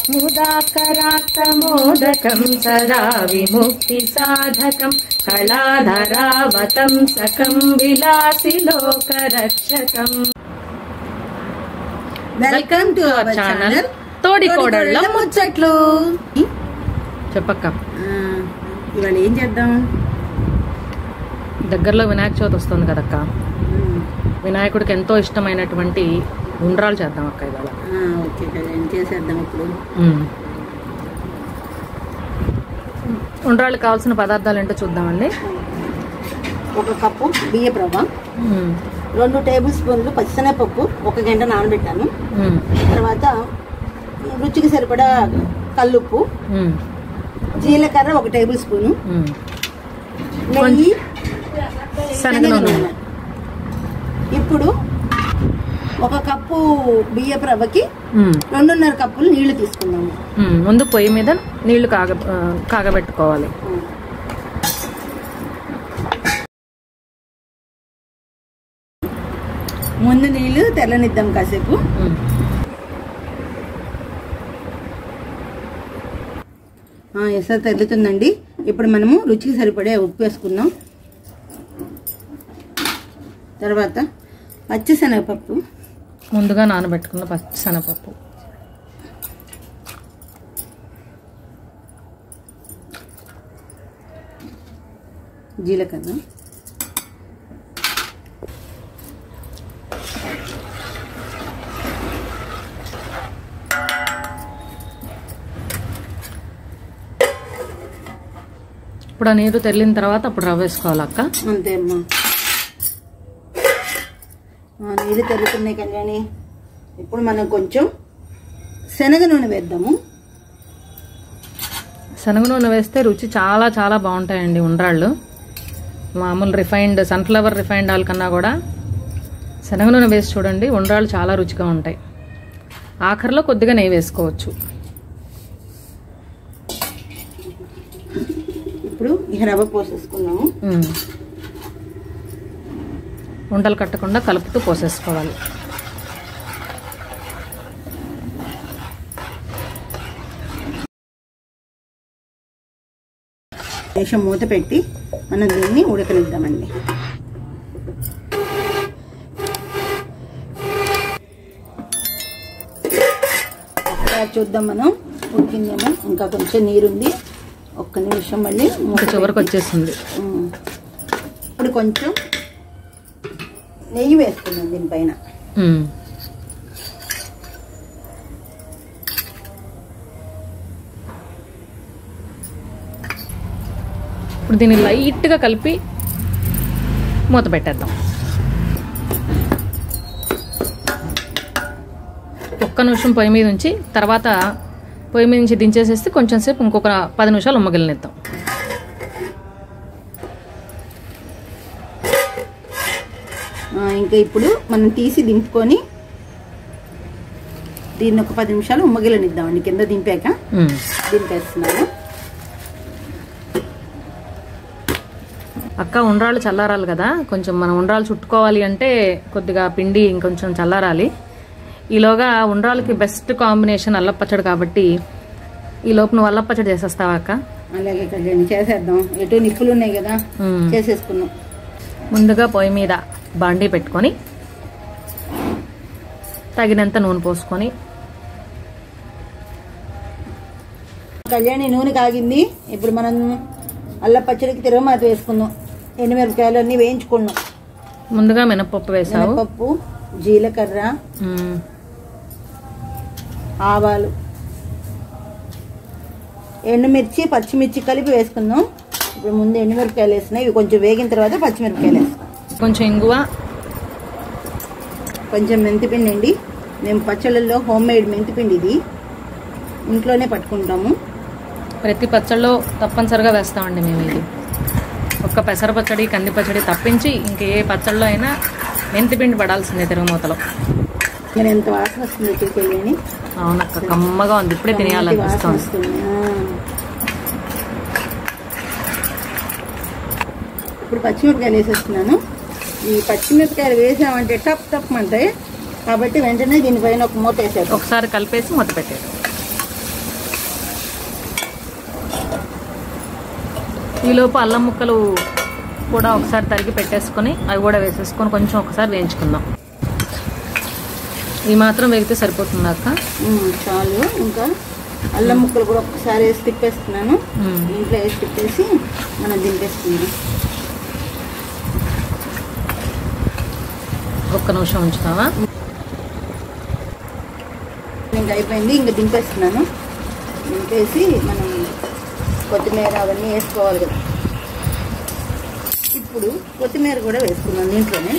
ముదాకరాత్తమోదకం సదా విముక్తి సాధకం కళాధరావతం సకం విలాసి లోకరక్షకం వెల్కమ్ టు అవర్ ఛానల్ తోడి కోడళ్ళ ముచ్చట్లు చెప్పక్క ఆ, ఇవాళ ఏం చేద్దాం దగ్గరలో వినాయక చవితి వస్తుంది కదక్క ఉమ్, వినాయకుడికి ఎంతో ఇష్టమైనటువంటి ఉండ్రాలు చేద్దాం అక్క ఇవాళ ఆ, ఓకే కళ్యాణ్ చేసేద్దాం ఇప్పుడు ఉండ్రాళ్ళు కావాల్సిన పదార్థాలు ఏంటో చూద్దామండి ఒక కప్పు బియ్యపు రవ్వ రెండు టేబుల్ స్పూన్లు పచ్చిశనగపప్పు ఒక గంట నానబెట్టాను తర్వాత రుచికి సరిపడా కల్లుప్పు జీలకర్ర ఒక టేబుల్ స్పూను నెయ్యి శనగ నూనె నూనె. ఇప్పుడు ఒక కప్పు బియ్యపు రవ్వకి ఉమ్. రెండున్నర కప్పులు నీళ్లు తీసుకుందాము ఉమ్, ముందు పొయ్యి మీద నీళ్లు కాగ ఆ, కాగబెట్టుకోవాలి ముందు నీళ్లు తెల్లనిద్దాం కాసేపు ఉమ్. ఆ, ఎసరు తెల్లుతుందండి ఇప్పుడు మనము రుచికి సరిపడే ఉప్పు వేసుకుందాం తర్వాత పచ్చిశనగపప్పు ముందుగా నానబెట్టుకున్న పచ్చనపప్పు జీలకర్ర ఇప్పుడు ఆ నీరు తెల్లిన తర్వాత అప్పుడు రవ్వ వేసుకోవాలి అక్క అంతే అమ్మా ఆ, నీళ్ళు తెల్లుతున్నాయి కళ్యాణి ఇప్పుడు మనం కొంచెం శనగ నూనె వేద్దాము శనగ నూనె వేస్తే రుచి చాలా చాలా బాగుంటాయండి ఉండ్రాళ్ళు మామూలు రిఫైన్డ్ సన్ఫ్లవర్ రిఫైన్డ్ ఆయిల్ కన్నా కూడా శనగ నూనె వేసి చూడండి ఉండ్రాళ్ళు చాలా రుచిగా ఉంటాయి ఆఖరిలో కొద్దిగా నెయ్యి వేసుకోవచ్చు ఇప్పుడు ఇక రవ్వ పోసేసుకున్నాము ఉమ్. ఉండలు కట్టకుండా కలుపుతూ పోసేసుకోవాలి దేశం మూత పెట్టి మనం దీన్ని ఉడకనిద్దామండి ఒకసారి చూద్దాం మనం ఉడికిందేమో ఇంకా కొంచెం నీరుంది ఒక్క నిమిషం మళ్ళీ మూత ఇంకా చివరికి వచ్చేసింది ఉమ్. ఇప్పుడు కొంచెం నెయ్యి వేసుకుందాం దీనిపైన ఉమ్. ఇప్పుడు దీన్ని లైట్గా కలిపి మూత పెట్టేద్దాం ఒక్క నిమిషం పొయ్యి మీద ఉంచి తర్వాత పొయ్యి మీద నుంచి దించేసేస్తే కొంచెం సేపు ఇంకొక పది నిమిషాలు ఉమ్మగిలినిద్దాం ఆ, ఇంకా ఇప్పుడు మనం తీసి దింపుకొని దీన్ని ఒక పది నిమిషాలు ఉమ్మగిలనిద్దామండి కింద దింపాక ఉమ్. దింపేస్తున్నాను అక్క ఉండ్రాళ్ళు చల్లారాలి కదా కొంచెం మనం ఉండ్రాళ్ళు చుట్టుకోవాలి అంటే కొద్దిగా పిండి ఇంకొంచెం చల్లారాలి ఈలోగా ఉండ్రాళ్ళకి బెస్ట్ కాంబినేషన్ అల్లపచ్చడి కాబట్టి ఈ లోపు నువ్వు అల్లపచ్చడి చేసేస్తావా అక్క అలాగే కళ్యాణి చేసేద్దాం ఎటు నిప్పులు ఉన్నాయి కదా ఉమ్. చేసేసుకున్నాం ముందుగా పొయ్యి మీద బాండీ పెట్టుకొని తగినంత నూనె పోసుకొని కళ్యాణి నూనె కాగింది ఇప్పుడు మనం అల్ల పచ్చడికి తిరగమాత వేసుకుందాం ఎండుమిరపకాయలు అన్నీ వేయించుకున్నాం ముందుగా మినపప్పు వేసావు మినపప్పు జీలకర్ర ఉమ్. ఆవాలు ఎండుమిర్చి పచ్చిమిర్చి కలిపి వేసుకుందాం ఇప్పుడు ముందు ఎండుమిరపకాయలు వేసినాయి ఇవి కొంచెం వేగిన తర్వాత పచ్చిమిరపకాయలు వేస్తాం కొంచెం ఇంగువ కొంచెం మెంతిపిండి అండి మేము పచ్చళ్ళల్లో హోమ్ మేడ్ మెంతిపిండి ఇది ఇంట్లోనే పట్టుకుంటాము ప్రతి పచ్చళ్ళలో తప్పనిసరిగా వేస్తామండి మేము ఇది ఒక్క పెసర పచ్చడి కంది పచ్చడి తప్పించి ఇంకే పచ్చళ్ళలో అయినా మెంతిపిండి పడాల్సిందే తిరుగుమూతలో మరి ఎంత వాసన వస్తుంది చూసేయాలని అవునక్క కమ్మగా ఉంది ఇప్పుడే వాసన తినేయాలనిపిస్తుంది వస్తుంది ఆ. ఇప్పుడు పచ్చిమిరపకాయలు వేసేస్తున్నాను ఈ పచ్చిమిరపకాయలు వేసామంటే టప్ టప్ అంటాయి కాబట్టి వెంటనే దీనిపైన ఒక మూత వేసేద్దాం ఒకసారి కలిపేసి మూత పెట్టేది ఈలోపు అల్లం ముక్కలు కూడా ఒకసారి తరిగి పెట్టేసుకొని అవి కూడా వేసేసుకొని కొంచెం ఒకసారి వేయించుకుందాం ఈ మాత్రం వేగితే సరిపోతుంది అక్క ఉమ్, చాలు ఇంకా అల్లం ముక్కలు కూడా ఒకసారి వేసి తిప్పేస్తున్నాను ఉమ్. దీంట్లో వేసి తిప్పేసి మనం దింపేస్తుంది ఒక్క నిమిషం ఉంచుతావా ఇంకా అయిపోయింది ఇంకా దింపేస్తున్నాను దింపేసి మనం కొత్తిమీర అవన్నీ వేసుకోవాలి కదా ఇప్పుడు కొత్తిమీర కూడా వేసుకున్నాను దీంట్లోనే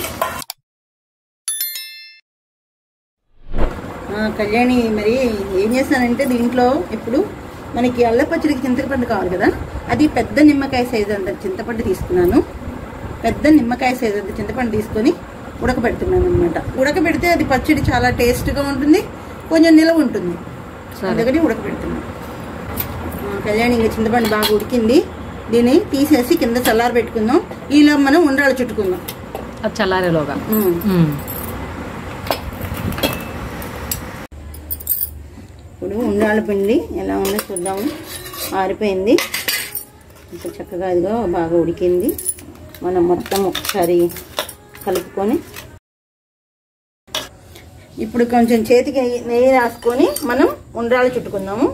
ఆ, కళ్యాణి మరి ఏం చేస్తానంటే దీంట్లో ఇప్పుడు మనకి అల్ల పచ్చడికి చింతపండు కావాలి కదా అది పెద్ద నిమ్మకాయ సైజు అంత చింతపండు తీసుకున్నాను పెద్ద నిమ్మకాయ సైజు అంత చింతపండు తీసుకొని ఉడకబెడుతున్నాను అనమాట ఉడకబెడితే అది పచ్చడి చాలా టేస్ట్గా ఉంటుంది కొంచెం నిలవ ఉంటుంది సరే. అందుకని ఉడకబెడుతున్నాను ఆ, కళ్యాణి ఇంకా చింతపండు బాగా ఉడికింది దీన్ని తీసేసి కింద చల్లార పెట్టుకుందాం ఈలో మనం ఉండ్రాలు చుట్టుకుందాం అది చల్లారేలోగా ఉమ్. ఉమ్. ఇప్పుడు ఉండాల పిండి ఎలా ఉందో చూద్దాము ఆరిపోయింది ఇప్పుడు చక్కగా ఇదిగో బాగా ఉడికింది మనం మొత్తం ఒకసారి కలుపుకొని ఇప్పుడు కొంచెం చేతికి నెయ్యి రాసుకొని మనం ఉండ్రాలు చుట్టుకుందాము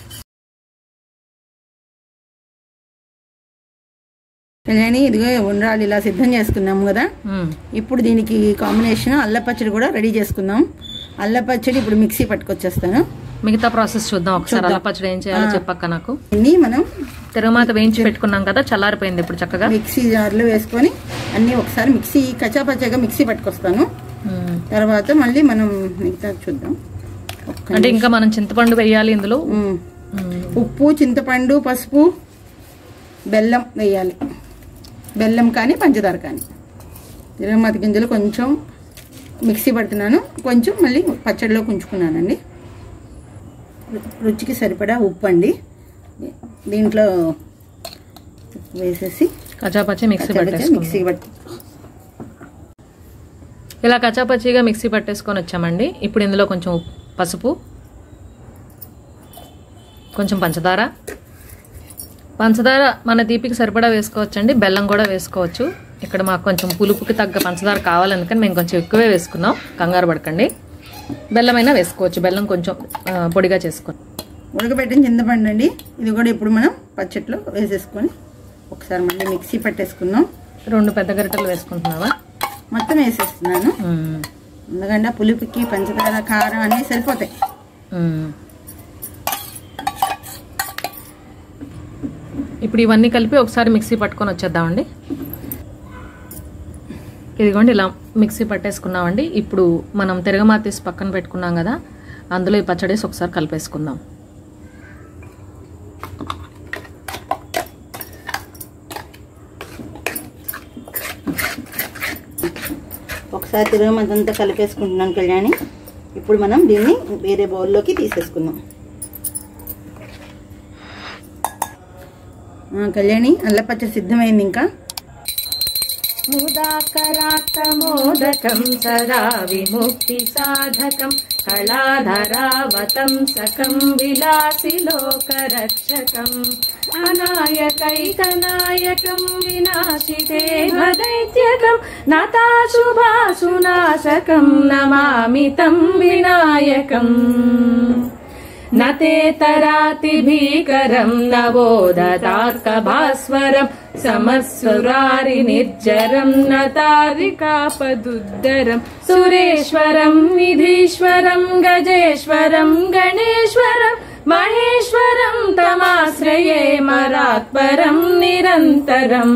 కళ్యాణి ఇదిగో ఉండ్రాలు ఇలా సిద్ధం చేసుకున్నాము కదా ఉమ్. ఇప్పుడు దీనికి కాంబినేషన్ అల్ల పచ్చడి కూడా రెడీ చేసుకుందాం అల్ల పచ్చడి ఇప్పుడు మిక్సీ పట్టుకొచ్చేస్తాను మిగతా ప్రాసెస్ చూద్దాం ఒకసారి చూద్దాం. అల్ల పచ్చడి ఏం చేయాలో ఆ. చెప్పక్క నాకు ఇన్ని మనం తిరుమాత వేయించి పెట్టుకున్నాం కదా చల్లారిపోయింది ఇప్పుడు చక్కగా మిక్సీ జార్లో వేసుకొని అన్ని ఒకసారి మిక్సీ కచ్చాపచ్చాగా మిక్సీ పట్టుకొస్తాను ఉమ్. తర్వాత మళ్ళీ మనం మిగతా చూద్దాం ఒక్క అంటే ఇంకా మనం చింతపండు వేయాలి ఇందులో ఉమ్. ఉమ్. ఉప్పు చింతపండు పసుపు బెల్లం వేయాలి బెల్లం కానీ పంచదార కానీ తిరగమాత గింజలు కొంచెం మిక్సీ పడుతున్నాను కొంచెం మళ్ళీ పచ్చడిలో ఉంచుకున్నానండి రు- రుచికి సరిపడా ఉప్పు అండి దీంట్లో ఉప్పు వేసేసి కచాపచ్చి మిక్సీ పచ్చడికి పట్టేసుకుందాం మిక్సీ పట్టి ఇలా కచాపచ్చిగా మిక్సీ పట్టేసుకొని వచ్చామండి ఇప్పుడు ఇందులో కొంచెం ఉప్పు- పసుపు కొంచెం పంచదార పంచదార మన తీపికి సరిపడా వేసుకోవచ్చండి బెల్లం కూడా వేసుకోవచ్చు ఇక్కడ మాకు కొంచెం పులుపుకి తగ్గ పంచదార కావాలనుకని మేము కొంచెం ఎక్కువే వేసుకున్నాం కంగారు పడకండి బెల్లం అయినా వేసుకోవచ్చు బెల్లం కొంచెం ఆ, పొడిగా చేసుకొని ఉడకబెట్టిన చింతపండు అండి ఇది కూడా ఇప్పుడు మనం పచ్చట్లో వేసేసుకొని ఒకసారి మళ్ళీ మిక్సీ పట్టేసుకుందాం రెండు పెద్ద గరిటెలు వేసుకుంటున్నావా మొత్తం వేసేస్తున్నాను ఉమ్, ఎందుకంటే ఆ పులుపుకి పంచదార కారం అన్నీ సరిపోతాయి ఉమ్. ఇప్పుడు ఇవన్నీ కలిపి ఒకసారి మిక్సీ పట్టుకొని వచ్చేద్దామండి ఇదిగోండి ఇలా మిక్సీ పట్టేసుకున్నామండి ఇప్పుడు మనం తిరగమాత తీసి పక్కన పెట్టుకున్నాం కదా అందులో ఈ పచ్చడేసి ఒకసారి కలిపేసుకుందాం ఒకసారి తిరగమంతా కలిపేసుకుంటున్నాం కళ్యాణి ఇప్పుడు మనం దీన్ని వేరే బౌల్లోకి తీసేసుకుందాం ఆ, కళ్యాణి అల్లపచ్చడి సిద్ధమైంది ఇంకా ముదాకరాత్తమోదకం సదా విముక్తి సాధకం కళాధరావతం సకం విలాసి లోకరక్షకం అనాయకైకనాయకం వినాశితే భదైత్యకం నతాశుభాసునాశకం నమామి తం వినాయకం నతేతరాతి భీకరం నవోదతార్కభాస్వరం సమస్వరారి నిర్జరం నతారికాపదుద్దరం సురేశ్వరం విధీశ్వరం గజేశ్వరం గణేశ్వరం మహేశ్వరం తమాశ్రయే మరాత్పరం నిరంతరం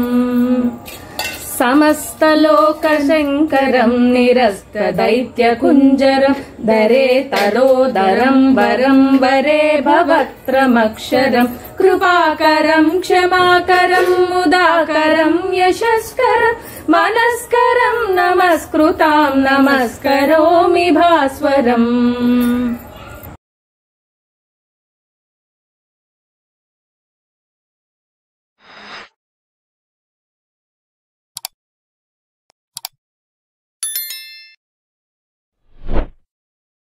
సమస్తలోకశంకరం నిరస్తदैत्यकुञ्जरं दरे तरोदरं वरं वरे भवत्रमक्षरं कृपाकरं क्षमाकरं मुदाकरं यशस्करं मनस्करं नमस्कृतां नमस्करोमि भास्वरम्